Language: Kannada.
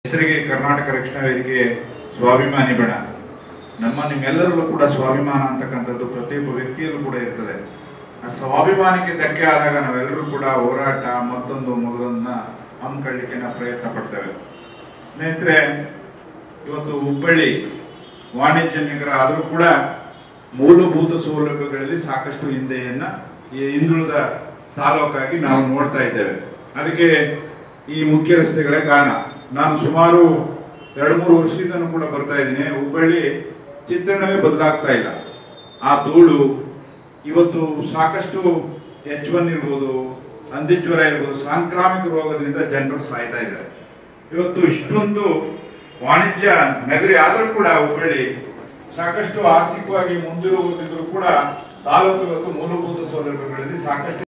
ಹೆಸರಿಗೆ ಕರ್ನಾಟಕ ರಕ್ಷಣಾ ವೇದಿಕೆ ಸ್ವಾಭಿಮಾನಿ ಬಣ ನಮ್ಮ ನಿಮ್ಮೆಲ್ಲರಲ್ಲೂ ಕೂಡ ಸ್ವಾಭಿಮಾನ ಅಂತಕ್ಕಂಥದ್ದು ಪ್ರತಿಯೊಬ್ಬ ವ್ಯಕ್ತಿಯಲ್ಲೂ ಕೂಡ ಇರ್ತದೆ ಆ ಸ್ವಾಭಿಮಾನಕ್ಕೆ ಧಕ್ಕೆ ಆದಾಗ ನಾವೆಲ್ಲರೂ ಕೂಡ ಹೋರಾಟ ಮತ್ತೊಂದು ಮೊದಲನ್ನ ಹಮ್ಮಿಕೊಳ್ಳಿಕ್ಕೆ ನಾವು ಪ್ರಯತ್ನ ಪಡ್ತೇವೆ ಸ್ನೇಹಿತರೆ ಇವತ್ತು ಹುಬ್ಬಳ್ಳಿ ವಾಣಿಜ್ಯ ನಗರ ಆದರೂ ಕೂಡ ಮೂಲಭೂತ ಸೌಲಭ್ಯಗಳಲ್ಲಿ ಸಾಕಷ್ಟು ಹಿಂದೆಯನ್ನ ಈ ಹಿಂದುಳಿದ ತಾಲೂಕಾಗಿ ನಾವು ನೋಡ್ತಾ ಇದ್ದೇವೆ ಅದಕ್ಕೆ ಈ ಮುಖ್ಯ ರಸ್ತೆಗಳೇ ಕಾರಣ ನಾನು ಸುಮಾರು ಎರಡು ಮೂರು ವರ್ಷದಿಂದನೂ ಕೂಡ ಬರ್ತಾ ಇದ್ದೀನಿ ಹುಬ್ಬಳ್ಳಿ ಚಿತ್ರಣವೇ ಬದಲಾಗ್ತಾ ಇಲ್ಲ ಆ ಧೂಳು ಇವತ್ತು ಸಾಕಷ್ಟು ಎಚ್ ಒನ್ ಇರ್ಬೋದು ಹಂದಿ ಜ್ವರ ಇರ್ಬೋದು ಸಾಂಕ್ರಾಮಿಕ ರೋಗದಿಂದ ಜನರು ಸಾಯ್ತಾ ಇದ್ದಾರೆ ಇವತ್ತು ಇಷ್ಟೊಂದು ವಾಣಿಜ್ಯ ನಗರಿ ಆದರೂ ಕೂಡ ಹುಬ್ಬಳ್ಳಿ ಸಾಕಷ್ಟು ಆರ್ಥಿಕವಾಗಿ ಮುಂದಿರುವುದಿದ್ರು ಕೂಡ ತಾಲೂಕು ಇವತ್ತು ಮೂಲಭೂತ ಸೌಲಭ್ಯಗಳಲ್ಲಿ ಸಾಕಷ್ಟು